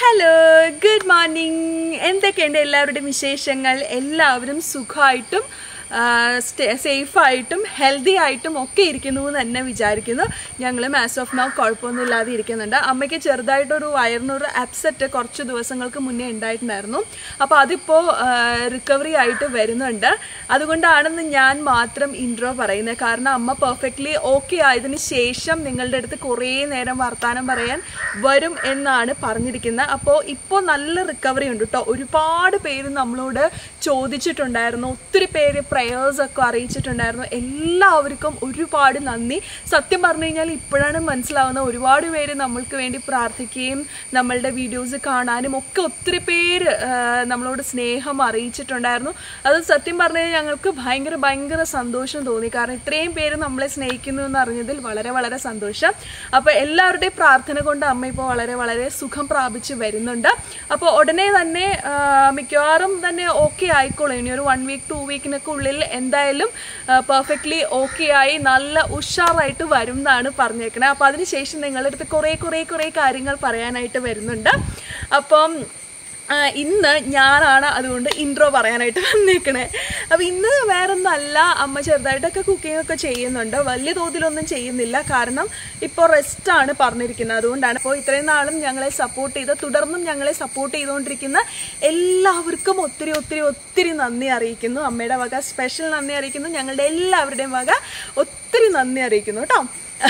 Hello good morning എന്തൊക്കെയുണ്ട് എല്ലാവരുടെയും വിശേഷങ്ങൾ എല്ലാവരും സുഖമായിട്ടും സേഫായിട്ടും ഹെൽത്തി ആയിട്ടും ഒക്കെ ഇരിക്കുന്നു എന്ന് തന്നെ വിചാരിക്കുന്നു ഞങ്ങളും ആസ് ഓഫ് നൗ കുഴപ്പമൊന്നും ഇല്ലാതെ ഇരിക്കുന്നുണ്ട് അമ്മയ്ക്ക് ചെറുതായിട്ടൊരു വയറിനൊരു അപ്സെറ്റ് കുറച്ച് ദിവസങ്ങൾക്ക് മുന്നേ ഉണ്ടായിട്ടുണ്ടായിരുന്നു അപ്പോൾ അതിപ്പോൾ റിക്കവറി ആയിട്ട് വരുന്നുണ്ട് അതുകൊണ്ടാണെന്ന് ഞാൻ മാത്രം ഇൻട്രോ പറയുന്നത് കാരണം അമ്മ പെർഫെക്റ്റ്ലി ഓക്കെ ആയതിനു ശേഷം നിങ്ങളുടെ അടുത്ത് കുറേ നേരം വർത്തമാനം പറയാൻ വരും എന്നാണ് പറഞ്ഞിരിക്കുന്നത് അപ്പോൾ ഇപ്പോൾ നല്ല റിക്കവറി ഉണ്ട് കേട്ടോ ഒരുപാട് പേര് നമ്മളോട് ചോദിച്ചിട്ടുണ്ടായിരുന്നു ഒത്തിരി പേര് പ്രയേഴ്സ് ഒക്കെ അറിയിച്ചിട്ടുണ്ടായിരുന്നു എല്ലാവർക്കും ഒരുപാട് നന്ദി സത്യം പറഞ്ഞു കഴിഞ്ഞാൽ ഇപ്പോഴാണ് മനസ്സിലാവുന്ന ഒരുപാട് പേര് നമ്മൾക്ക് വേണ്ടി പ്രാർത്ഥിക്കുകയും നമ്മളുടെ വീഡിയോസ് കാണാനും ഒക്കെ ഒത്തിരി പേര് ആ, നമ്മളോട് സ്നേഹം അറിയിച്ചിട്ടുണ്ടായിരുന്നു അത് സത്യം പറഞ്ഞു കഴിഞ്ഞാൽ ഞങ്ങൾക്ക് ഭയങ്കര ഭയങ്കര സന്തോഷം തോന്നി കാരണം ഇത്രയും പേര് നമ്മളെ സ്നേഹിക്കുന്നു എന്ന് അറിഞ്ഞതിൽ വളരെ വളരെ സന്തോഷം അപ്പോൾ എല്ലാവരുടെയും പ്രാർത്ഥന കൊണ്ട് അമ്മ ഇപ്പോൾ വളരെ വളരെ സുഖം പ്രാപിച്ച് വരുന്നുണ്ട് അപ്പോൾ ഉടനെ തന്നെ ആ, മിക്കവാറും തന്നെ ഓക്കെ ആയിക്കോളും ഇനി ഒരു വൺ വീക്ക് ടു വീക്കിനൊക്കെ ഉള്ളിൽ എന്തായാലും പെർഫെക്റ്റ്ലി ഓക്കെ ആയി നല്ല ഉഷാറായിട്ട് വരും എന്നാണ് പറഞ്ഞേക്കണത് അപ്പോൾ അതിനുശേഷം നിങ്ങളുടെ അടുത്ത് കുറേ കുറേ കുറേ കാര്യങ്ങൾ പറയാനായിട്ട് വരുന്നുണ്ട് അപ്പം ആ, ഇന്ന് ഞാനാണ് അതുകൊണ്ട് ഇൻട്രോ പറയാനായിട്ട് വന്നേക്കണേ അപ്പോൾ ഇന്ന് വേറെ ഒന്നല്ല അമ്മ ചെറുതായിട്ടൊക്കെ കുക്കിംഗ് ഒക്കെ ചെയ്യുന്നുണ്ട് വലിയ തോതിലൊന്നും ചെയ്യുന്നില്ല കാരണം ഇപ്പോൾ റെസ്റ്റാണ് പറഞ്ഞിരിക്കുന്നത് അതുകൊണ്ടാണ് അപ്പോൾ ഇത്രയും നാളും ഞങ്ങളെ സപ്പോർട്ട് ചെയ്ത് തുടർന്നും ഞങ്ങളെ സപ്പോർട്ട് ചെയ്തുകൊണ്ടിരിക്കുന്ന എല്ലാവർക്കും ഒത്തിരി ഒത്തിരി ഒത്തിരി നന്ദി അറിയിക്കുന്നു അമ്മയുടെ വക സ്പെഷ്യൽ നന്ദി അറിയിക്കുന്നു ഞങ്ങളുടെ എല്ലാവരുടെയും വക ഒത്തിരി നന്ദി അറിയിക്കുന്നു കേട്ടോ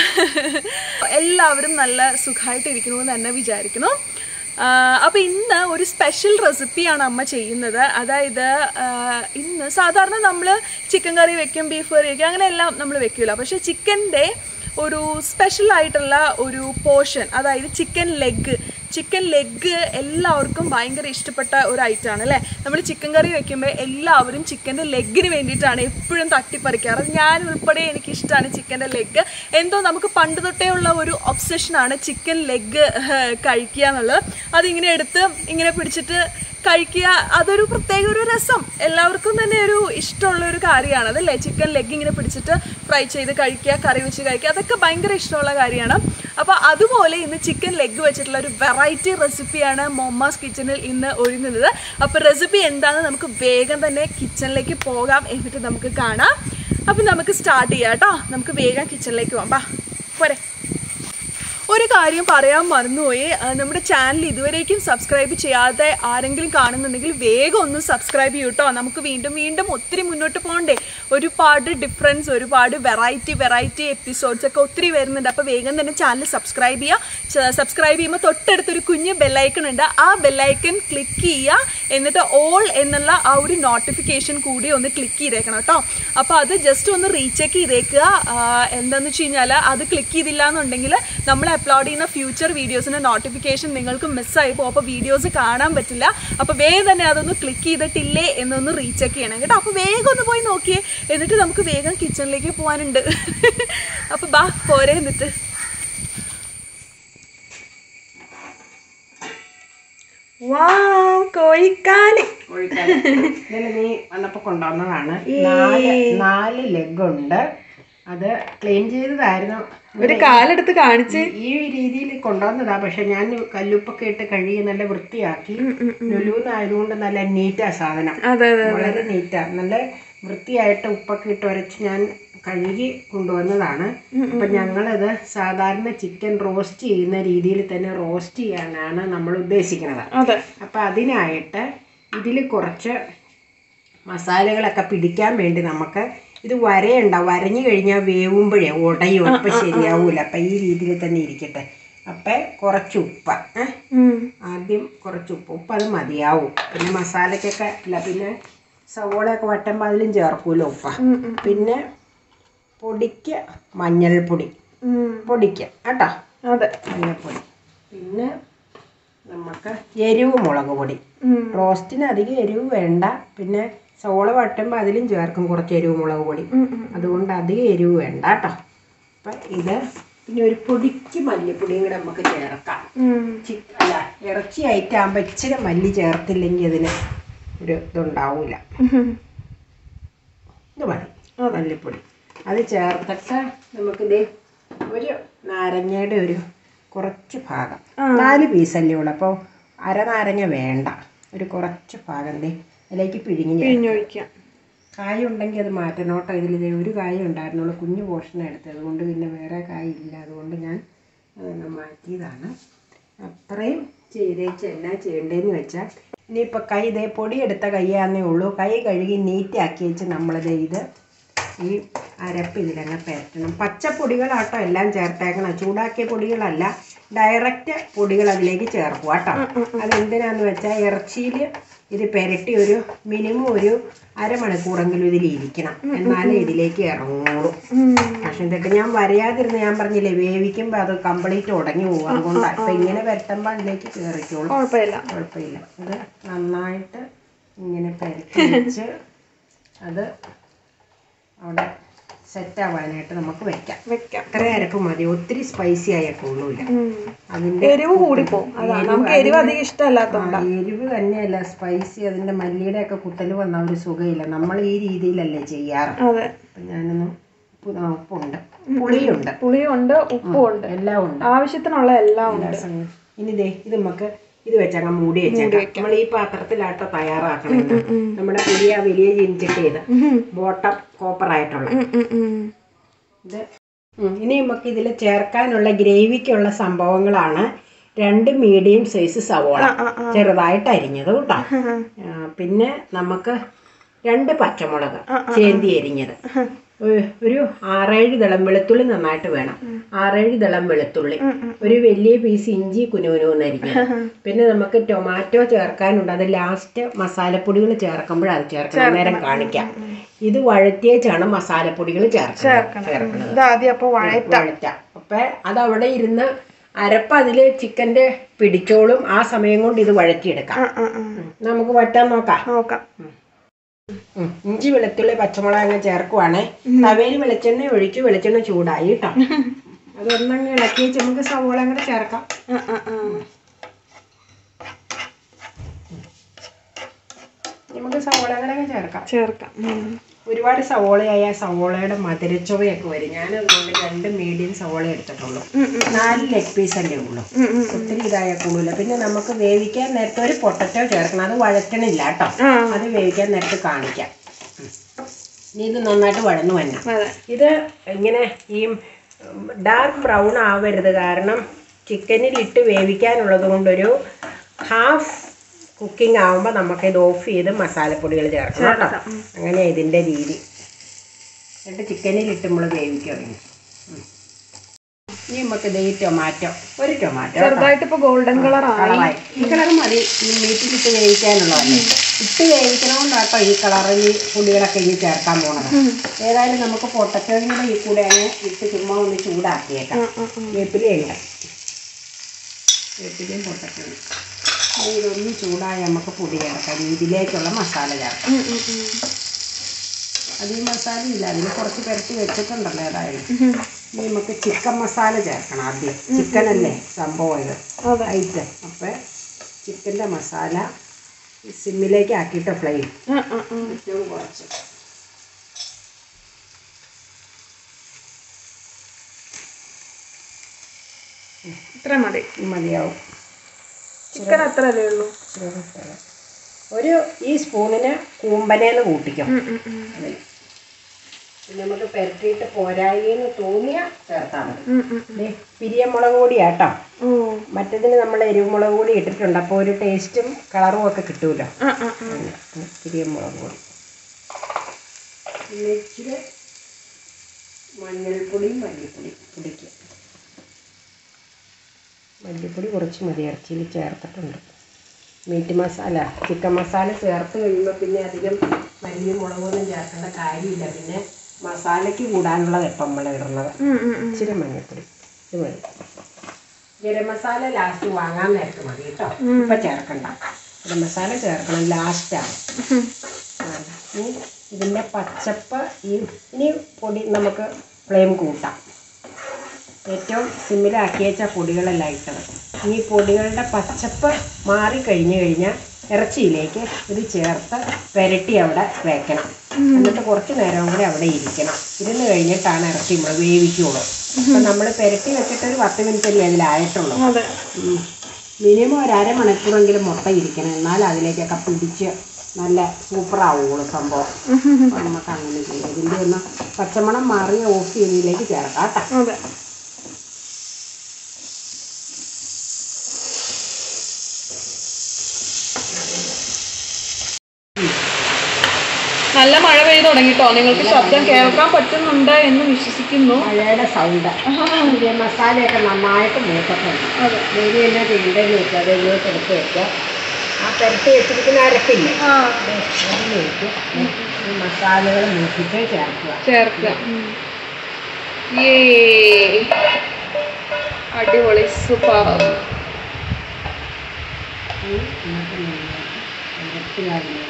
എല്ലാവരും നല്ല സുഖമായിട്ട് ഇരിക്കുന്നു എന്ന് തന്നെ വിചാരിക്കുന്നു ആഹ് അപ്പൊ ഇന്ന് ഒരു സ്പെഷ്യൽ റെസിപ്പിയാണ് അമ്മ ചെയ്യുന്നത് അതായത് ആഹ് ഇന്ന് സാധാരണ നമ്മൾ ചിക്കൻ കറി വെക്കും ബീഫ് കറി വെക്കും അങ്ങനെ എല്ലാം നമ്മൾ വെക്കില്ല പക്ഷെ ചിക്കൻ്റെ ഒരു സ്പെഷ്യൽ ആയിട്ടുള്ള ഒരു പോർഷൻ അതായത് ചിക്കൻ ലെഗ് ചിക്കൻ ലെഗ് എല്ലാവർക്കും ഭയങ്കര ഇഷ്ടപ്പെട്ട ഒരു ഐറ്റമാണ് അല്ലേ നമ്മൾ ചിക്കൻ കറി വെക്കുമ്പോൾ എല്ലാവരും ചിക്കൻ്റെ ലെഗിന് വേണ്ടിയിട്ടാണ് എപ്പോഴും തട്ടിപ്പറിക്കാറ് ഞാൻ ഉൾപ്പെടെ എനിക്ക് ഇഷ്ടമാണ് ചിക്കൻ്റെ ലെഗ് എന്തോ നമുക്ക് പണ്ട് തൊട്ടേ ഉള്ള ഒരു ഒബ്സഷനാണ് ചിക്കൻ ലെഗ് കഴിക്കുക എന്നുള്ളത് അതിങ്ങനെ എടുത്ത് ഇങ്ങനെ പിടിച്ചിട്ട് കഴിക്കുക അതൊരു പ്രത്യേക ഒരു രസം എല്ലാവർക്കും തന്നെ ഒരു ഇഷ്ടമുള്ള ഒരു കാര്യമാണ് അതല്ലേ ചിക്കൻ ലെഗ് ഇങ്ങനെ പിടിച്ചിട്ട് ഫ്രൈ ചെയ്ത് കഴിക്കുക കറി വെച്ച് കഴിക്കുക അതൊക്കെ ഭയങ്കര ഇഷ്ടമുള്ള കാര്യമാണ് അപ്പോൾ അതുപോലെ ഇന്ന് ചിക്കൻ ലെഗ് വെച്ചിട്ടുള്ള ഒരു വെറൈറ്റി റെസിപ്പിയാണ് മൊമ്മാസ് കിച്ചണിൽ ഇന്ന് ഒരുങ്ങുന്നത് അപ്പോൾ റെസിപ്പി എന്താണെന്ന് നമുക്ക് വേഗം തന്നെ കിച്ചണിലേക്ക് പോകാം എന്നിട്ട് നമുക്ക് കാണാം അപ്പം നമുക്ക് സ്റ്റാർട്ട് ചെയ്യാം കേട്ടോ നമുക്ക് വേഗം കിച്ചണിലേക്ക് പോകാം ബാ പോരെ ഒരു കാര്യം പറയാൻ മറന്നുപോയി ആ, നമ്മുടെ ചാനൽ ഇതുവരേക്കും സബ്സ്ക്രൈബ് ചെയ്യാതെ ആരെങ്കിലും കാണുന്നുണ്ടെങ്കിൽ വേഗം ഒന്ന് സബ്സ്ക്രൈബ് ചെയ്യൂ കേട്ടോ നമുക്ക് വീണ്ടും വീണ്ടും ഒത്തിരി മുന്നോട്ട് പോകണ്ടേ ഒരുപാട് ഡിഫറൻസ് ഒരുപാട് വെറൈറ്റി വെറൈറ്റി എപ്പിസോഡ്സ് ഒക്കെ ഒത്തിരി വരുന്നുണ്ട് അപ്പോൾ വേഗം തന്നെ ചാനൽ സബ്സ്ക്രൈബ് ചെയ്യുക സബ്സ്ക്രൈബ് ചെയ്യുമ്പോൾ തൊട്ടടുത്തൊരു കുഞ്ഞ് ബെല്ലൈക്കൺ ഉണ്ട് ആ ബെല്ലൈക്കൺ ക്ലിക്ക് ചെയ്യുക എന്നിട്ട് ഓൾ എന്നുള്ള ആ ഒരു നോട്ടിഫിക്കേഷൻ കൂടി ഒന്ന് ക്ലിക്ക് ചെയ്തേക്കണം കേട്ടോ അപ്പോൾ അത് ജസ്റ്റ് ഒന്ന് റീചെക്ക് ചെയ്തേക്കുക ആ, എന്താന്ന് വെച്ച് കഴിഞ്ഞാൽ അത് ക്ലിക്ക് ചെയ്തില്ല എന്നുണ്ടെങ്കിൽ നമ്മൾ അപ്ലോഡ് ചെയ്യുന്ന ഫ്യൂച്ചർ വീഡിയോസിന്റെ നോട്ടിഫിക്കേഷൻ നിങ്ങൾക്ക് മിസ്സായി പോകും അപ്പോൾ വീഡിയോസ് കാണാൻ പറ്റില്ല അപ്പോൾ വേഗം തന്നെ അതൊന്ന് ക്ലിക്ക് ചെയ്തിട്ടില്ലേ എന്നൊന്ന് റീചെക്ക് ചെയ്യണം കേട്ടോ അപ്പോൾ വേഗം ഒന്ന് പോയി നോക്കിയേ എന്നിട്ട് നമുക്ക് വേഗം കിച്ചണിലേക്ക് പോകാനുണ്ട് അപ്പോൾ ബാ പോരെ എന്നിട്ട് വാ കോഴിക്കാല് കോഴിക്കാല്. ഇന്നലെ നീ വന്നപ്പോ കൊണ്ടുവന്നതാണ് നാല് നാല് ലെഗ് ഉണ്ട് അത് ക്ലീൻ ചെയ്തതായിരുന്നു ഒരു കാലെടുത്ത് കാണിച്ച് ഈ രീതിയിൽ കൊണ്ടുവന്നതാ പക്ഷെ ഞാൻ കല്ലുപ്പൊക്കെ ഇട്ട് കഴുകി നല്ല വൃത്തിയാക്കി ലുലൂന്നായതുകൊണ്ട് നല്ല നീറ്റാ സാധനം അതെ അതെ വളരെ നീറ്റാ നല്ല വൃത്തിയായിട്ട് ഉപ്പൊക്കെ ഇട്ട് ഉരച്ച് ഞാൻ കഴുകി കൊണ്ടുവന്നതാണ് അപ്പൊ ഞങ്ങളത് സാധാരണ ചിക്കൻ റോസ്റ്റ് ചെയ്യുന്ന രീതിയിൽ തന്നെ റോസ്റ്റ് ചെയ്യാനാണ് നമ്മൾ ഉദ്ദേശിക്കുന്നത് അതെ അപ്പം അതിനായിട്ട് ഇതിൽ കുറച്ച് മസാലകളൊക്കെ പിടിക്കാൻ വേണ്ടി നമുക്ക് ഇത് വരയുണ്ട വരഞ്ഞു കഴിഞ്ഞാൽ വേവുമ്പോഴേ ഉടയും അപ്പം ശരിയാവൂല അപ്പം ഈ രീതിയിൽ തന്നെ ഇരിക്കട്ടെ അപ്പം കുറച്ച് ഉപ്പ് ഏ? ആദ്യം കുറച്ച് ഉപ്പ് ഉപ്പ് അത് മതിയാവും പിന്നെ മസാലയ്ക്കൊക്കെ അല്ല പിന്നെ സവോളയൊക്കെ വട്ടുമ്പോൾ അതിലും ചേർക്കൂല ഉപ്പ പിന്നെ പൊടിക്ക് മഞ്ഞൾപ്പൊടി പൊടിക്ക് കേട്ടോ അതെ മഞ്ഞൾപ്പൊടി പിന്നെ നമുക്ക് എരിവ് മുളക് പൊടി റോസ്റ്റിന് അധികം എരിവ് വേണ്ട പിന്നെ സോള വട്ടുമ്പോൾ അതിലും ചേർക്കും കുറച്ച് എരിവ് മുളക് പൊടി അതുകൊണ്ട് അധികം എരിവ് വേണ്ട കേട്ടോ അപ്പം ഇത് പിന്നെ ഒരു പൊടിക്ക് മല്ലിപ്പൊടിയും കൂടെ നമുക്ക് ചേർക്കാം ചി അല്ല ഇറച്ചി ആയിട്ടാകുമ്പോൾ ഇച്ചിരി മല്ലി ചേർത്തില്ലെങ്കിൽ അതിന് ഒരു ഇതുണ്ടാവൂല ഇത് മതി മല്ലിപ്പൊടി അത് ചേർത്തിട്ട് നമുക്കിത് ഒരു നാരങ്ങയുടെ ഒരു കുറച്ച് ഭാഗം നാല് പീസല്ലേ ഉള്ളൂ അപ്പോൾ അരനാരങ്ങ വേണ്ട ഒരു കുറച്ച് ഭാഗം ദേ അതിലേക്ക് പിഴിഞ്ഞ് ചേർക്കാം. പിഴിഞ്ഞൊഴിക്കാം കായ ഉണ്ടെങ്കിൽ അത് മാറ്റണോട്ടോ ഇതിൽ ദേ ഒരു കായ ഉണ്ടായിരുന്നുള്ളൂ കുഞ്ഞു പോർഷൻ എടുത്തത് അതുകൊണ്ട് പിന്നെ വേറെ കായ ഇല്ല അതുകൊണ്ട് ഞാൻ അതൊന്ന് മാറ്റിയതാണ് അത്രയും ചെയ്തേച്ച് എന്നാ ചെയ്യേണ്ടതെന്ന് വെച്ചാൽ ഇനിയിപ്പോൾ കൈ ഇതേ പൊടിയെടുത്ത കൈയാന്നേ ഉള്ളൂ കൈ കഴുകി നീറ്റാക്കി വെച്ച് നമ്മളിത് ഇത് ഈ അരപ്പ് ഇതിലങ്ങ് പരട്ടണം പച്ചപ്പൊടികളാട്ടോ എല്ലാം ചേർത്തേക്കണം ചൂടാക്കിയ പൊടികളല്ല ഡയറക്റ്റ് പൊടികൾ അതിലേക്ക് ചേർക്കുക കേട്ടോ അതെന്തിനാന്ന് വെച്ചാൽ ഇറച്ചിയിൽ ഇത് പെരട്ടി ഒരു മിനിമം ഒരു അരമണിക്കൂറെങ്കിലും ഇതിൽ ഇരിക്കണം എന്നാലേ ഇതിലേക്ക് ഇറങ്ങുള്ളൂ പക്ഷെ എന്നിട്ട് ഞാൻ വരയാതിരുന്ന് ഞാൻ പറഞ്ഞില്ലേ വേവിക്കുമ്പോൾ അത് കംപ്ലീറ്റ് ഉടഞ്ഞു പോകും അതുകൊണ്ടാണ് ഇപ്പം ഇങ്ങനെ വരട്ടുമ്പോൾ അതിലേക്ക് കയറിക്കോളും കുഴപ്പമില്ല കുഴപ്പമില്ല അത് നന്നായിട്ട് ഇങ്ങനെ പരത്തി വെച്ച് അത് അവിടെ സെറ്റ് ആവാനായിട്ട് നമുക്ക് വെക്കാം വെക്കാം അത്ര അരപ്പ് മതി ഒത്തിരി സ്പൈസി ആയാൽ കൊള്ളൂല അതിന്റെ എരിവ് കൂടിപ്പോവും അതാണ് നമുക്ക് എരിവ് അധികം ഇഷ്ടമല്ലാത്തോണ്ട് ആ, എരിവ് തന്നെയല്ല സ്പൈസി അതിന്റെ മല്ലിയുടെ ഒക്കെ കുത്തൽ വന്ന ഒരു സുഖമില്ല നമ്മൾ ഈ രീതിയിലല്ലേ ചെയ്യാറ് അതെ അപ്പം ഞാനൊന്ന് ഉപ്പ് ആ, ഉപ്പുണ്ട് പുളിയുണ്ട് പുളിയുണ്ട് ഉപ്പും ഉണ്ട് എല്ലാം ഉണ്ട് ആവശ്യത്തിനുള്ള എല്ലാം ഉണ്ട് എല്ലാ സംഗതി. ഇനി ദേ ഇത് നമുക്ക് ഇത് വെച്ചങ്ങ് മൂടി വെച്ചേക്കാം നമ്മൾ ഈ പാത്രത്തിലാട്ടോ തയ്യാറാക്കണം ഇത്. നമ്മുടെ വലിയ വലിയ ചീനിച്ചിട്ട് ഇത് ബോട്ടം കോപ്പർ ആയിട്ടുള്ള ഇത് ഉം, ഇനി നമുക്ക് ഇതിൽ ചേർക്കാനുള്ള ഗ്രേവിക്കുള്ള സംഭവങ്ങളാണ് രണ്ട് മീഡിയം സൈസ് സവോള ചെറുതായിട്ട് അരിഞ്ഞത് കേട്ടോ ആ, പിന്നെ നമുക്ക് രണ്ട് പച്ചമുളക് ചേന്തി അരിഞ്ഞത് ഒരു- ഒരു ആറേഴ് ദളം വെളുത്തുള്ളി നന്നായിട്ട് വേണം ആറേഴ് ദളം വെളുത്തുള്ളി ഒരു വലിയ പീസ് ഇഞ്ചി കുനുകുനുന്ന് അരിഞ്ഞത് പിന്നെ നമുക്ക് ടൊമാറ്റോ ചേർക്കാനുണ്ട് അത് ലാസ്റ്റ് മസാലപ്പൊടികൾ ചേർക്കുമ്പോൾ അത് ചേർക്കണം നേരം കാണിക്കാം ഇത് വഴറ്റിയേച്ചാണ് മസാലപ്പൊടികൾ ചേർക്കുന്നത് ചേർക്കുന്നത് ഇത് ആദ്യം അപ്പൊ വഴ വഴറ്റ അപ്പൊ അതവിടെ ഇരുന്ന് അരപ്പ് അതില് ചിക്കന്റെ പിടിച്ചോളും ആ സമയം കൊണ്ട് ഇത് വഴറ്റിയെടുക്കാം ഉം. നമുക്ക് വറ്റാൻ നോക്കാം നോക്കാം ഉം. ഇഞ്ചി വെളുത്തുള്ളി പച്ചമുളക് അങ്ങ് ചേർക്കുവാണേ തവയിൽ വെളിച്ചെണ്ണ ഒഴിച്ച് വെളിച്ചെണ്ണ ചൂടായി കേട്ടോ അതൊന്നങ്ങ് ഇളക്കി വെച്ച് നമുക്ക് സവോള അങ്ങോട്ട് ചേർക്കാം ആ, ആ, ആ. നമുക്ക് സവോള അങ്ങോട്ട് ചേർക്കാം ചേർക്കാം ഉം. ഒരുപാട് സവോളയായ സവോളയുടെ മധുരച്ചുവയൊക്കെ വരും ഞാൻ അതുകൊണ്ട് രണ്ട് മീഡിയം സവോള എടുത്തിട്ടുള്ളൂ നാല് ലെഗ് പീസ് അല്ലേ ഉള്ളൂ ഉം, ഉം. ഒത്തിരി ഇതായ കൂടുതല പിന്നെ നമുക്ക് വേവിക്കാൻ നേരത്തെ ഒരു പൊട്ടറ്റോ ചേർക്കണം അത് വഴറ്റണില്ല കേട്ടോ ആ. അത് വേവിക്കാൻ നേരത്തെ കാണിക്കാം ഉം. ഇനി ഇത് നന്നായിട്ട് വഴന്നു വന്നെ അതെ ഇത് ഇങ്ങനെ ഈ ഡാർക്ക് ബ്രൗൺ ആവരുത് കാരണം ചിക്കനിൽ ഇട്ട് വേവിക്കാനുള്ളത് കൊണ്ടൊരു ഹാഫ് കുക്കിംഗ് ആവുമ്പോൾ നമുക്ക് ഇത് ഓഫ് ചെയ്ത് മസാലപ്പൊടികൾ ചേർക്കണം കേട്ടോ അങ്ങനെ ഇതിൻ്റെ രീതി എന്നിട്ട് ചിക്കനിൽ ഇട്ട് നമ്മൾ വേവിക്കും അതിന് ഉം. ഇനി നമുക്ക് ഇത് ഈ ടൊമാറ്റോ ഒരു ടൊമാറ്റോ കേട്ടോ. ചെറുതായിട്ട് ഇപ്പൊ ഗോൾഡൻ കളർ ആയി കളറായി ഈ കളർ മതി ഈ മീറ്റിലിട്ട് വേവിക്കാനുള്ളതല്ലേ ഇട്ട് വേവിക്കണോണ്ടാട്ടോ ഈ കളറിൽ പുളികളൊക്കെ ഇനി ചേർക്കാൻ പോണത് ഏതായാലും നമുക്ക് പൊട്ടറ്റോയും കൂടെ ഈ കൂടെ അങ്ങ് ഇട്ട് ചുമ്മാ ഒന്ന് ചൂടാക്കിയേക്കാം വേപ്പിലയുണ്ട് വേപ്പിലയും പൊട്ടറ്റോയും ഇനി ഇതൊന്ന് ചൂടായി നമുക്ക് പൊടി ചേർക്കാം ഇനി ഇതിലേക്കുള്ള മസാല ചേർക്കാം ഉം, ഉം, ഉം. അത് ഈ മസാല ഇല്ല അതിന് കുറച്ച് പുരട്ടി വെച്ചിട്ടുണ്ടല്ലോ ഏതായാലും ഇനി നമുക്ക് ചിക്കൻ മസാല ചേർക്കണം ആദ്യം ചിക്കനല്ലേ സംഭവം ഇത് അതെ ഐറ്റം അപ്പം ചിക്കൻ്റെ മസാല ഈ സിമ്മിലേക്ക് ആക്കിയിട്ട് ഫ്ലെയിം ആ, ആ, ആ. ഏറ്റവും കുറച്ച് ഇത്ര മതി ഇത് മതിയാവും ചിക്കൻ അത്ര അല്ലേ ഉള്ളൂ ചെറുതായിട്ട്. ഒരു ഈ സ്പൂണിന് കൂമ്പനേന്ന് കൂട്ടിക്കും ഉം, ഉം, ഉം. അതിൽ പിന്നെ നമുക്ക് പെരട്ടിയിട്ട് പോരായിന്ന് തോന്നിയ ചേർത്താൽ മതി ഉം, ഉം. ദേ, പിരിയമുളക് പൊടിയാട്ടോ ഓ മറ്റേതിന് നമ്മൾ എരിവുമുളക് പൊടി ഇട്ടിട്ടുണ്ട് അപ്പോൾ ഒരു ടേസ്റ്റും കളറും ഒക്കെ കിട്ടുമല്ലോ ആ ആ ആ പിരിയമുളക് പൊടി പിന്നെ ഇച്ചിരി മഞ്ഞൾപ്പൊടിയും മല്ലിപ്പൊടി പൊടിക്ക് മല്ലിപ്പൊടി കുറച്ച് മതി ഇറച്ചിയിൽ ചേർത്തിട്ടുണ്ട് മീറ്റ് മസാല ചിക്കൻ മസാല ചേർത്ത് കഴിയുമ്പോൾ പിന്നെ അധികം മല്ലിയും മുളകൊന്നും ചേർക്കേണ്ട കാര്യമില്ല പിന്നെ മസാലയ്ക്ക് കൂടാനുള്ളത് ഇപ്പം നമ്മൾ ഇടുന്നത് ഉം, ഉം, ഉം. ഇച്ചിരി മഞ്ഞൾപ്പൊടി ഇത് മതി ഗരം മസാല ലാസ്റ്റ് വാങ്ങാൻ നേരത്ത് മതി കേട്ടോ ഇപ്പം ചേർക്കണ്ട ഗരം മസാല ചേർക്കണം ലാസ്റ്റാണ് ഉം. ഇനി ഇതിൻ്റെ പച്ചപ്പ് ഈ ഇനി പൊടി നമുക്ക് ഫ്ലെയിം കൂട്ടാം ഏറ്റവും സിമ്മിലാക്കി വെച്ച പൊടികളെല്ലാം ഇട്ടത് ഈ പൊടികളുടെ പച്ചപ്പ് മാറി കഴിഞ്ഞ് കഴിഞ്ഞാൽ ഇറച്ചിയിലേക്ക് ഇത് ചേർത്ത് പുരട്ടി അവിടെ വെക്കണം എന്നിട്ട് കുറച്ച് നേരം കൂടി അവിടെ ഇരിക്കണം ഇരുന്ന് കഴിഞ്ഞിട്ടാണ് ഇറച്ചി നമ്മൾ വേവിക്കുള്ളൂ അപ്പം നമ്മൾ പുരട്ടി വെച്ചിട്ട് ഒരു പത്ത് മിനിറ്റ് അല്ലേ അതിലായിട്ടുള്ളൂ അതെ ഉം. മിനിമം ഒരു അരമണിക്കൂറെങ്കിലും മുട്ട ഇരിക്കണം എന്നാൽ അതിലേക്കൊക്കെ പിടിച്ച് നല്ല സൂപ്പറാവുള്ളൂ സംഭവം അപ്പോൾ നമുക്ക് അങ്ങനെ ചെയ്യാം ഇതിൻ്റെ ഒന്ന് പച്ചമണം മാറിയ ഓഫ് ചെയ്തതിലേക്ക് ചേർക്കാം കേട്ടോ അതെ നല്ല മഴ പെയ്തു തുടങ്ങിട്ടോ നിങ്ങൾക്ക് ശബ്ദം കേൾക്കാൻ പറ്റുന്നുണ്ട് എന്ന് വിശ്വസിക്കുന്നു മഴയുടെ സൗണ്ട് ഇതിലെ മസാലയൊക്കെ നന്നായിട്ട് മൂക്കട്ടുണ്ട് അതെ ദേവി എന്നാ ചെയ്യേണ്ടതെന്ന് വെച്ചാൽ അത് ഇങ്ങോട്ട് എടുത്ത് വെക്കുക ആ പുരട്ടി വെച്ചിരിക്കുന്ന അരപ്പില്ലേ ആ അതിലേക്ക് ഈ മസാലകൾ മൂക്കിട്ട് ചേർക്കുക ചേർക്കുക ഏ അടിപൊളി സൂപ്പർ ഈ എന്നിട്ട് ഇരട്ടി അതിലേക്ക്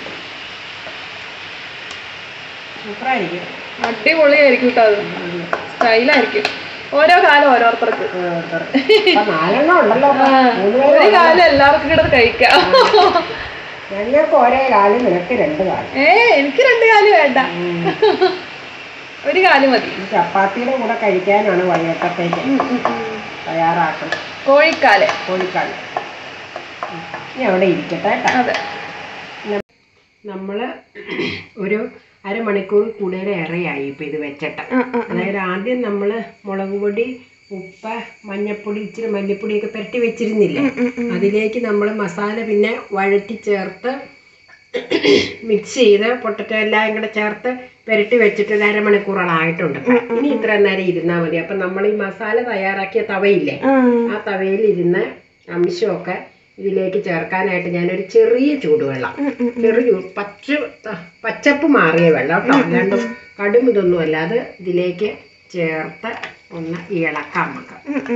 സൂപ്പറായിരിക്കും അടിപൊളിയായിരിക്കും കേട്ടോ അത് സ്റ്റൈലായിരിക്കും ഓരോ കാലം ഓരോരുത്തർക്ക് ഓരോരുത്തർ. അപ്പൊ നാലെണ്ണം ഉണ്ടല്ലോ അപ്പൊ. മൂന്ന് പേര് ഒരു കാലം എല്ലാവർക്കും കിടന്ന് കഴിക്കാം ഞങ്ങൾക്ക് ഒരേ കാലം നിനക്ക് രണ്ട് കാലം ഏ എനിക്ക് രണ്ട് കാല് വേണ്ട ഒരു കാല് മതി ഈ ചപ്പാത്തിയുടെ കൂടെ കഴിക്കാനാണ് വൈകിട്ടത്തേക്ക് തയ്യാറാക്കുന്നത് കോഴിക്കാല് കോഴിക്കാല് ഇനി അവിടെ ഇരിക്കട്ടെ കേട്ടോ അതെ നമ്മൾ ഒരു അരമണിക്കൂർ കൂടുതലേറെയായി ഇപ്പം ഇത് വെച്ചിട്ട് അതായത് ആദ്യം നമ്മൾ മുളക് പൊടി ഉപ്പ് മഞ്ഞപ്പൊടി ഇച്ചിരി മല്ലിപ്പൊടിയൊക്കെ പുരട്ടി വെച്ചിരുന്നില്ലേ അതിലേക്ക് നമ്മൾ മസാല പിന്നെ വഴറ്റി ചേർത്ത് മിക്സ് ചെയ്ത് പൊട്ടറ്റോ എല്ലാം കൂടെ ചേർത്ത് പുരട്ടി വെച്ചിട്ട് ഒരു അരമണിക്കൂറോളായിട്ടുണ്ട് ഇനി ഇത്ര നേരം ഇരുന്നാൽ മതി അപ്പം നമ്മൾ ഈ മസാല തയ്യാറാക്കിയ തവയില്ലേ ആ തവയിൽ ഇരുന്ന് അംശമൊക്കെ ഇതിലേക്ക് ചേർക്കാനായിട്ട് ഞാനൊരു ചെറിയ ചൂടുവെള്ളം ചെറിയ ചൂ- പച്ച പച്ചപ്പ് മാറിയ വെള്ളം കേട്ടോ അല്ലാണ്ട് കടും ഇതൊന്നും അല്ലാതെ ഇതിലേക്ക് ചേർത്ത് ഒന്ന് ഇളക്കാം നമുക്ക്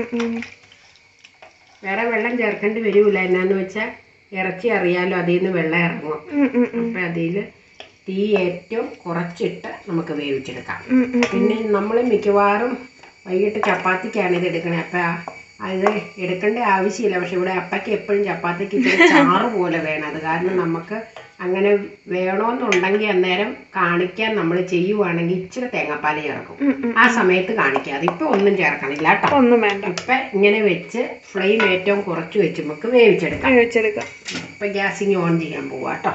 വേറെ വെള്ളം ചേർക്കേണ്ടി വരില്ല എന്നാന്ന് വെച്ചാൽ ഇറച്ചി അറിയാലോ അതിൽ നിന്ന് വെള്ളം ഇറങ്ങും അപ്പം അതിൽ തീ ഏറ്റവും കുറച്ചിട്ട് നമുക്ക് വേവിച്ചെടുക്കാം പിന്നെ നമ്മൾ മിക്കവാറും വൈകിട്ട് ചപ്പാത്തിക്കാണ് ഇത് എടുക്കണേ അപ്പം അത് എടുക്കേണ്ട ആവശ്യമില്ല പക്ഷെ ഇവിടെ അപ്പയ്ക്ക് എപ്പോഴും ചപ്പാത്തിക്ക് ഇച്ചിരി ചാറ് പോലെ വേണം അത് കാരണം നമുക്ക് അങ്ങനെ വേണമെന്നുണ്ടെങ്കിൽ അന്നേരം കാണിക്കാൻ നമ്മൾ ചെയ്യുവാണെങ്കിൽ ഇച്ചിരി തേങ്ങാപ്പാൽ ചേർക്കും ആ സമയത്ത് കാണിക്കാം അതിപ്പോൾ ഒന്നും ചേർക്കണില്ല കേട്ടോ ഒന്നും വേണ്ട ഇപ്പം ഇങ്ങനെ വെച്ച് ഫ്ലെയിം ഏറ്റവും കുറച്ച് വെച്ച് നമുക്ക് വേവിച്ചെടുക്കാം കഴിച്ചെടുക്കാം ഇപ്പം ഗ്യാസിങ് ഓൺ ചെയ്യാൻ പോവാ കേട്ടോ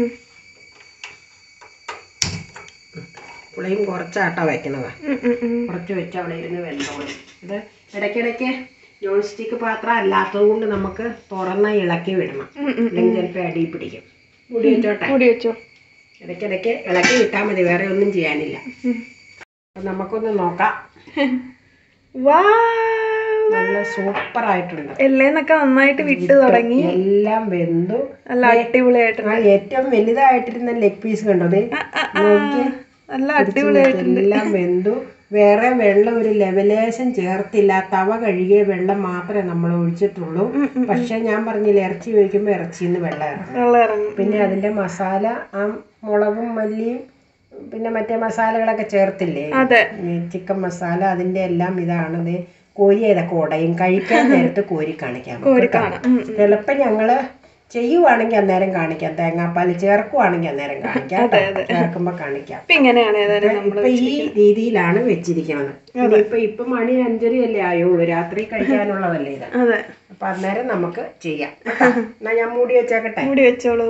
ഫ്ലെയിം കുറച്ചാട്ടോ വെക്കണത് കുറച്ച് വെച്ച് അവിടെ ഇരുന്ന് വെന്തോളും ഇത് ഇടയ്ക്കിടയ്ക്ക് നോൺ സ്റ്റിക്ക് പാത്രം അല്ലാത്തത് കൊണ്ട് നമുക്ക് തുറന്ന് ഇളക്കി വിടണം അല്ലെങ്കിൽ ചിലപ്പോൾ അടി പിടിക്കും മുടി വെച്ചോട്ടെ കൂടി വെച്ചോ ഇടയ്ക്കിടയ്ക്ക് ഇളക്കി വിട്ടാൽ മതി വേറെ ഒന്നും ചെയ്യാനില്ല അപ്പം നമുക്കൊന്ന് നോക്കാം വാ നല്ല സൂപ്പർ ആയിട്ടുണ്ട് എല്ലേന്നൊക്കെ നന്നായിട്ട് വിട്ട് തുടങ്ങി എല്ലാം വെന്തു നല്ല അടിപൊളിയായിട്ട് ആ ഏറ്റവും വലുതായിട്ടിരുന്ന ലെഗ് പീസ് കണ്ടോ ദേ നോക്കിയേ നല്ല അടിപൊളിയായിട്ട് എല്ലാം വെന്തു വേറെ വെള്ളം ഒരു ലെവലേശം ചേർത്തില്ല തവ കഴുകിയ വെള്ളം മാത്രമേ നമ്മൾ ഒഴിച്ചിട്ടുള്ളൂ പക്ഷെ ഞാൻ പറഞ്ഞില്ല ഇറച്ചി ഒഴിക്കുമ്പോൾ ഇറച്ചിയിൽ നിന്ന് വെള്ളം ഇറങ്ങും വെള്ളം ഇറങ്ങും പിന്നെ അതിന്റെ മസാല ആ മുളകും മല്ലിയും പിന്നെ മറ്റേ മസാലകളൊക്കെ ചേർത്തില്ലേ അതെ ഈ ചിക്കൻ മസാല അതിന്റെ എല്ലാം ഇതാണ് ഇത് കോരി ഇതൊക്കെ ഉടയും കഴിക്കാൻ നേരത്ത് കോരി കാണിക്കാം കോരി കാണാം ഉം, ഉം. ചിലപ്പോൾ ഞങ്ങള് ചെയ്യുവാണെങ്കിൽ അന്നേരം കാണിക്കാം തേങ്ങാപ്പാൽ ചേർക്കുവാണെങ്കിൽ അന്നേരം കാണിക്കാം കേട്ടോ. ചേർക്കുമ്പോ കാണിക്കാം ഇപ്പൊ ഇങ്ങനെയാണ് ഏതായാലും നമ്മൾ ഇപ്പൊ ഈ രീതിയിലാണ് വെച്ചിരിക്കുന്നത് ഇനിയിപ്പൊ ഇപ്പൊ മണി അഞ്ചരയല്ലേ ആയുള്ളൂ രാത്രി കഴിക്കാനുള്ളതല്ലേ ഇത് അതെ അപ്പൊ അന്നേരം നമുക്ക് ചെയ്യാം കേട്ടോ. എന്നാ ഞാൻ മൂടി വെച്ചേക്കട്ടെ മൂടി വെച്ചോളൂ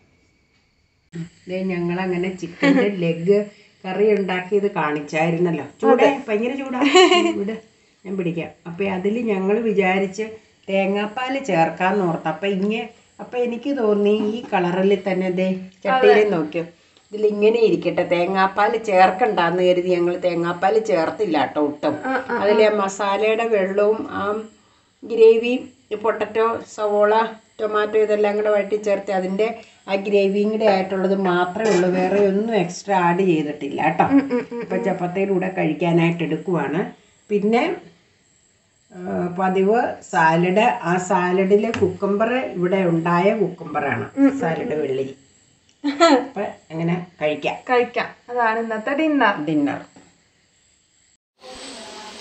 ദേ ഞങ്ങളങ്ങനെ ചിക്കൻ്റെ ലെഗ് കറി ഉണ്ടാക്കിയത് കാണിച്ചായിരുന്നല്ലോ ചൂടേ ഭയങ്കര ചൂടാ ഇവിടെ ഞാൻ പിടിക്കാം അപ്പൊ അതിൽ ഞങ്ങൾ വിചാരിച്ച് തേങ്ങാപ്പാൽ ചേർക്കാന്ന് ഓർത്ത് അപ്പൊ ഇങ്ങനെ അപ്പൊ എനിക്ക് തോന്നി ഈ കളറിൽ തന്നെ ദേ ചട്ടിയിൽ നോക്കിയോ ഇതിൽ ഇങ്ങനെ ഇരിക്കട്ടെ തേങ്ങാപ്പാൽ ചേർക്കണ്ടെന്ന് കരുതി ഞങ്ങൾ തേങ്ങാപ്പാൽ ചേർത്തില്ല കേട്ടോ ഒട്ടും അതിലെ മസാലയുടെ വെള്ളവും ആ ഗ്രേവിയും ഈ പൊട്ടറ്റോ സവോള ടൊമാറ്റോ ഇതെല്ലാം കൂടെ വഴറ്റി ചേർത്ത് അതിൻ്റെ ആ ഗ്രേവിയും കൂടെ ആയിട്ടുള്ളത് മാത്രമേ ഉള്ളൂ വേറെ ഒന്നും എക്സ്ട്രാ ആഡ് ചെയ്തിട്ടില്ല കേട്ടോ ഇപ്പം ചപ്പാത്തിയുടെ കൂടെ കഴിക്കാനായിട്ട് എടുക്കുവാണ് പിന്നെ ആ, പതിവ് സാലഡ് ആ സാലഡിൽ കുക്കുംബർ ഇവിടെ ഉണ്ടായ കുക്കുംബറാണ് സാലഡ് വെള്ളരി അപ്പം അങ്ങനെ കഴിക്കാം കഴിക്കാം അതാണ് ഇന്നത്തെ dinner dinner hello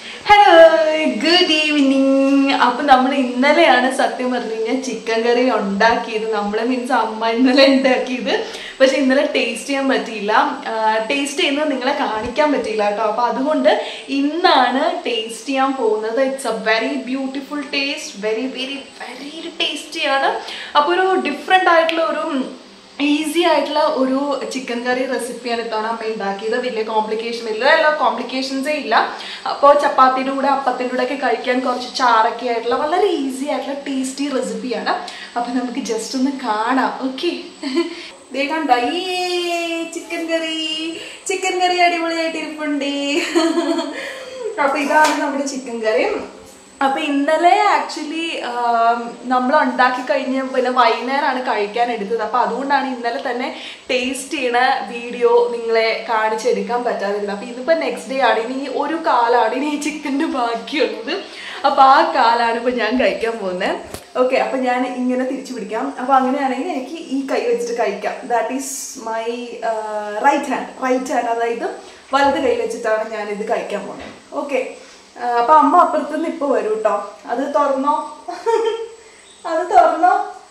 good evening അപ്പൊ നമ്മൾ ഇന്നലെയാണ് സത്യം പറഞ്ഞു കഴിഞ്ഞാൽ ചിക്കൻ കറി ഉണ്ടാക്കിയത് നമ്മളെ മീൻസ് അമ്മ ഇന്നലെ ഉണ്ടാക്കിയത് പക്ഷെ ഇന്നലെ ടേസ്റ്റ് ചെയ്യാൻ പറ്റിയില്ല ടേസ്റ്റ് ചെയ്യുന്നത് നിങ്ങളെ കാണിക്കാൻ പറ്റിയില്ല കേട്ടോ അപ്പൊ അതുകൊണ്ട് ഇന്നാണ് ടേസ്റ്റ് ചെയ്യാൻ പോകുന്നത് it's a very beautiful taste very very very ടേസ്റ്റിയാണ് അപ്പോൾ ഒരു ഡിഫറെൻ്റ് ആയിട്ടുള്ള ഒരു ഈസി ആയിട്ടുള്ള ഒരു ചിക്കൻ കറി റെസിപ്പിയാണ് ഇത്തവണ അമ്മ ഉണ്ടാക്കിയത് വലിയ കോംപ്ലിക്കേഷൻ വലിയ എല്ലാ കോംപ്ലിക്കേഷൻസേ ഇല്ല അപ്പോൾ ചപ്പാത്തിയുടെ കൂടെ അപ്പത്തിൻ്റെ കൂടെ ഒക്കെ കഴിക്കാൻ കുറച്ച് ചാറൊക്കെ ആയിട്ടുള്ള വളരെ ഈസി ആയിട്ടുള്ള ടേസ്റ്റി റെസിപ്പിയാണ് അപ്പോൾ നമുക്ക് ജസ്റ്റ് ഒന്ന് കാണാം ഓക്കെ ദേ കണ്ട ഈ ചിക്കൻ കറി ചിക്കൻ കറി അടിപൊളിയായിട്ട് ഇരിപ്പുണ്ട് അപ്പോൾ ഇതാണ് നമ്മുടെ ചിക്കൻ കറി അപ്പൊ ഇന്നലെ ആക്ച്വലി നമ്മൾ ഉണ്ടാക്കി കഴിഞ്ഞ് പിന്നെ വൈകുന്നേരമാണ് കഴിക്കാൻ എടുത്തത് അപ്പൊ അതുകൊണ്ടാണ് ഇന്നലെ തന്നെ ടേസ്റ്റ് ചെയ്യണ വീഡിയോ നിങ്ങളെ കാണിച്ചെടുക്കാൻ പറ്റാതിരുന്നത് അപ്പൊ ഇതിപ്പോ നെക്സ്റ്റ് ഡേ ആണ് ഇനി ഒരു കാലാണ് ഇനി ഈ ചിക്കൻ്റെ ബാക്കിയുള്ളത് അപ്പൊ ആ കാലാണ് ഇപ്പൊ ഞാൻ കഴിക്കാൻ പോകുന്നത് ഓക്കെ അപ്പൊ ഞാൻ ഇങ്ങനെ തിരിച്ചു പിടിക്കാം അപ്പൊ അങ്ങനെയാണെങ്കിൽ എനിക്ക് ഈ കൈ വെച്ചിട്ട് കഴിക്കാം that is my right hand right hand അതായത് വലത് കൈ വെച്ചിട്ടാണ് ഞാൻ ഇത് കഴിക്കാൻ പോകുന്നത് ഓക്കെ അപ്പൊ അമ്മ അപ്പുറത്തുനിന്ന് ഇപ്പൊ വരും കേട്ടോ അത് തുറന്നോ അത് തുറന്നോ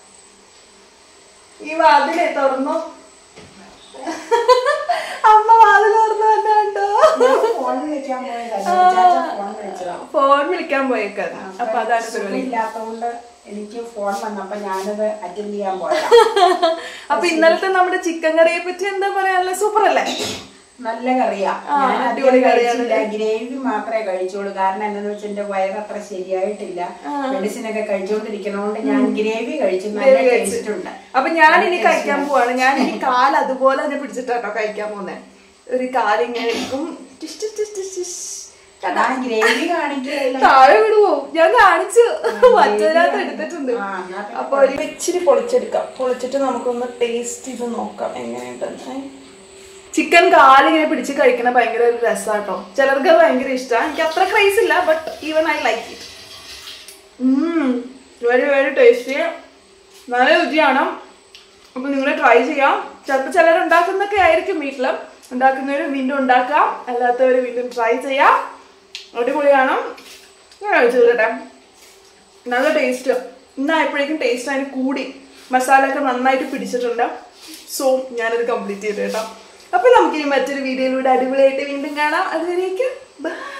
ഈ വാതിലേ തുറന്നോ അമ്മ വാതിൽ തുറന്നു വന്നോ ഫോൺ വിളിക്കാൻ പോയതല്ല ചാച്ച ഫോൺ വിളിച്ചതാ ഫോൺ വിളിക്കാൻ പോയേക്കാണ് അപ്പൊ അതാണ് പരിപാടി ഇല്ലാത്തതുകൊണ്ട് എനിക്ക് ഫോൺ വന്നപ്പോ ഞാനത് അറ്റൻഡ് ചെയ്യാൻ പോയതാ അപ്പൊ ഇന്നലത്തെ നമ്മുടെ ചിക്കൻ കറിയെ പറ്റി എന്താ പറയാനുള്ള സൂപ്പർ അല്ലേ നല്ല കറിയാ ആ, ഞാൻ അടിപൊളി അധികം കറിയാണ്. കഴിച്ചില്ല ഗ്രേവി മാത്രമേ കഴിച്ചോളൂ കാരണം എന്താന്ന് വെച്ചാൽ എന്റെ വയറ് അത്ര ശരിയായിട്ടില്ല മെഡിസിൻ ഒക്കെ കഴിച്ചോണ്ടിരിക്കണോണ്ട് ഞാൻ ഗ്രേവി കഴിച്ചു നല്ല ടേസ്റ്റ് ഉണ്ട് അപ്പൊ ഞാൻ ഇനി കഴിക്കാൻ പോവാണ് ഞാൻ ഇനി കാൽ അതുപോലെ തന്നെ പിടിച്ചിട്ടാട്ടോ കഴിക്കാൻ പോകുന്നത് ഒരു കാലിങ്ങനെ എടുക്കും ടിഷ് ടിഷ് ടിഷ് ടിഷ് ടിഷ്. കണ്ടാ? ഞാൻ ഗ്രേവി കാണിക്കുകയില്ല താഴെ വിടുവോ ഞാൻ കാണിച്ചു മറ്റതിനകത്ത് എടുത്തിട്ടുണ്ട് ആ, എന്നാ പിന്നെ അപ്പൊ ഒരു ഇച്ചിരി പൊളിച്ചെടുക്കാം പൊളിച്ചിട്ട് നമുക്കൊന്ന് ടേസ്റ്റ് ചെയ്ത് നോക്കാം എങ്ങനെയുണ്ടെന്ന് ചിക്കൻ കാലിങ്ങനെ പിടിച്ച് കഴിക്കണ ഭയങ്കര ഒരു രസാട്ടോ ചിലർക്ക് അത് ഭയങ്കര ഇഷ്ടമാണ് എനിക്ക് അത്ര ക്രൈസ് ഇല്ല but even I like it very very tasty നല്ല രുചിയാണ് അപ്പോൾ നിങ്ങൾ ട്രൈ ചെയ്യാം ചിലപ്പോൾ ചിലർ ഉണ്ടാക്കുന്നൊക്കെ ആയിരിക്കും വീട്ടിൽ ഉണ്ടാക്കുന്നവർ വീണ്ടും ഉണ്ടാക്കാം അല്ലാത്തവർ വീണ്ടും ട്രൈ ചെയ്യാം അടിപൊളിയാണ് ഞാൻ കഴിച്ചു കേട്ടെ നല്ല ടേസ്റ്റ് ഇന്നായപ്പോഴേക്കും ടേസ്റ്റ് അതിന് കൂടി മസാല ഒക്കെ നന്നായിട്ട് പിടിച്ചിട്ടുണ്ട് സോ ഞാനത് കംപ്ലീറ്റ് ചെയ്തു കേട്ടോ അപ്പോൾ നമുക്കിനി മറ്റൊരു വീഡിയോയിലൂടെ അടിപൊളിയായിട്ട് വീണ്ടും കാണാം അതുവരേക്കും ബൈ